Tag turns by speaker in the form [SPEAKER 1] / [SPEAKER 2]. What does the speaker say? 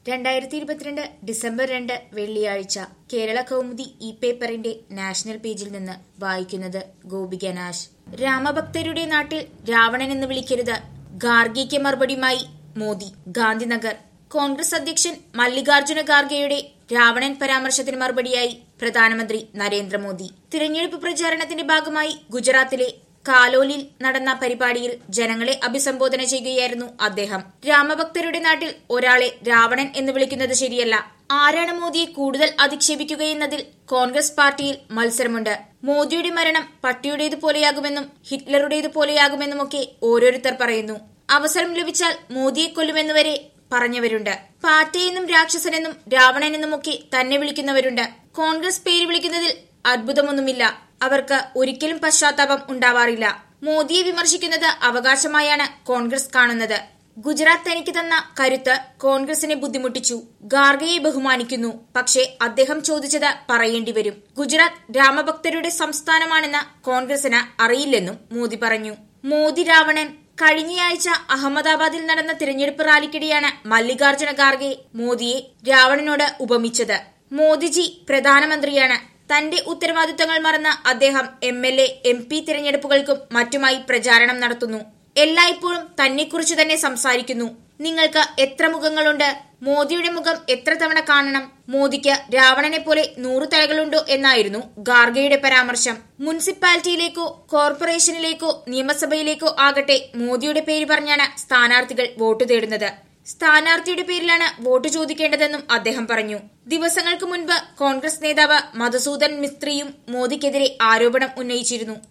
[SPEAKER 1] രണ്ടായിരത്തി ഇരുപത്തിരണ്ട് ഡിസംബർ രണ്ട് വെള്ളിയാഴ്ച കേരള കൗമുദി ഇ പേപ്പറിന്റെ നാഷണൽ പേജിൽ നിന്ന് വായിക്കുന്നത് ഗോപിക നാശ് രാമഭക്തരുടെ നാട്ടിൽ രാവണൻ എന്ന് വിളിക്കരുത് ഗാർഗിക്ക് മറുപടിയുമായി മോദി ഗാന്ധിനഗർ കോൺഗ്രസ് അധ്യക്ഷൻ മല്ലികാർജുന ഖാർഗെയുടെ രാവണൻ പരാമർശത്തിന് മറുപടിയായി പ്രധാനമന്ത്രി നരേന്ദ്രമോദി തിരഞ്ഞെടുപ്പ് പ്രചാരണത്തിന്റെ ഭാഗമായി ഗുജറാത്തിലെ കാലോലിൽ നടന്ന പരിപാടിയിൽ ജനങ്ങളെ അഭിസംബോധന ചെയ്യുകയായിരുന്നു അദ്ദേഹം രാമഭക്തരുടെ നാട്ടിൽ ഒരാളെ രാവണൻ എന്ന് വിളിക്കുന്നത് ശരിയല്ല ആരാണ് മോദിയെ കൂടുതൽ അധിക്ഷേപിക്കുകയെന്നതിൽ കോൺഗ്രസ് പാർട്ടിയിൽ മത്സരമുണ്ട് മോദിയുടെ മരണം പട്ടിയുടേത് പോലെയാകുമെന്നും ഹിറ്റ്ലറുടേത് പോലെയാകുമെന്നുമൊക്കെ ഓരോരുത്തർ പറയുന്നു അവസരം ലഭിച്ചാൽ മോദിയെ കൊല്ലുമെന്നുവരെ പറഞ്ഞവരുണ്ട് പാറ്റയെന്നും രാക്ഷസനെന്നും രാവണനെന്നുമൊക്കെ തന്നെ വിളിക്കുന്നവരുണ്ട് കോൺഗ്രസ് പേര് വിളിക്കുന്നതിൽ അത്ഭുതമൊന്നുമില്ല അവർക്ക് ഒരിക്കലും പശ്ചാത്താപം ഉണ്ടാവാറില്ല മോദിയെ വിമർശിക്കുന്നത് അവകാശമായാണ് കോൺഗ്രസ് കാണുന്നത് ഗുജറാത്ത് തനിക്ക് തന്ന കരുത്ത് കോൺഗ്രസിനെ ബുദ്ധിമുട്ടിച്ചു ഗാർഗയെ ബഹുമാനിക്കുന്നു പക്ഷേ അദ്ദേഹം ചോദിച്ചത് പറയേണ്ടി വരും ഗുജറാത്ത് രാമഭക്തരുടെ സംസ്ഥാനമാണെന്ന് കോൺഗ്രസിന് അറിയില്ലെന്നും മോദി പറഞ്ഞു മോദി രാവണൻ കഴിഞ്ഞയാഴ്ച അഹമ്മദാബാദിൽ നടന്ന തിരഞ്ഞെടുപ്പ് റാലിക്കിടെയാണ് മല്ലികാർജുന ഖാർഗെ മോദിയെ രാവണനോട് ഉപമിച്ചത് മോദിജി പ്രധാനമന്ത്രിയാണ് തന്റെ ഉത്തരവാദിത്തങ്ങൾ മറന്ന് അദ്ദേഹം M L A M P തിരഞ്ഞെടുപ്പുകൾക്കും മറ്റുമായി പ്രചാരണം നടത്തുന്നു എല്ലായ്പ്പോഴും തന്നെക്കുറിച്ച് തന്നെ സംസാരിക്കുന്നു നിങ്ങൾക്ക് എത്ര മുഖങ്ങളുണ്ട് മോദിയുടെ മുഖം എത്ര തവണ കാണണം മോദിക്ക് രാവണനെ പോലെ നൂറു തലകളുണ്ടോ എന്നായിരുന്നു ഗാർഗയുടെ പരാമർശം മുനിസിപ്പാലിറ്റിയിലേക്കോ കോർപ്പറേഷനിലേക്കോ നിയമസഭയിലേക്കോ ആകട്ടെ മോദിയുടെ പേര് പറഞ്ഞാണ് സ്ഥാനാർത്ഥികൾ വോട്ട് തേടുന്നത് സ്ഥാനാർത്ഥിയുടെ പേരിലാണ് വോട്ട് ചോദിക്കേണ്ടതെന്നും അദ്ദേഹം പറഞ്ഞു ദിവസങ്ങൾക്ക് മുൻപ് കോൺഗ്രസ് നേതാവ് മധുസൂദൻ മിസ്ത്രിയും മോദിക്കെതിരെ ആരോപണം ഉന്നയിച്ചിരുന്നു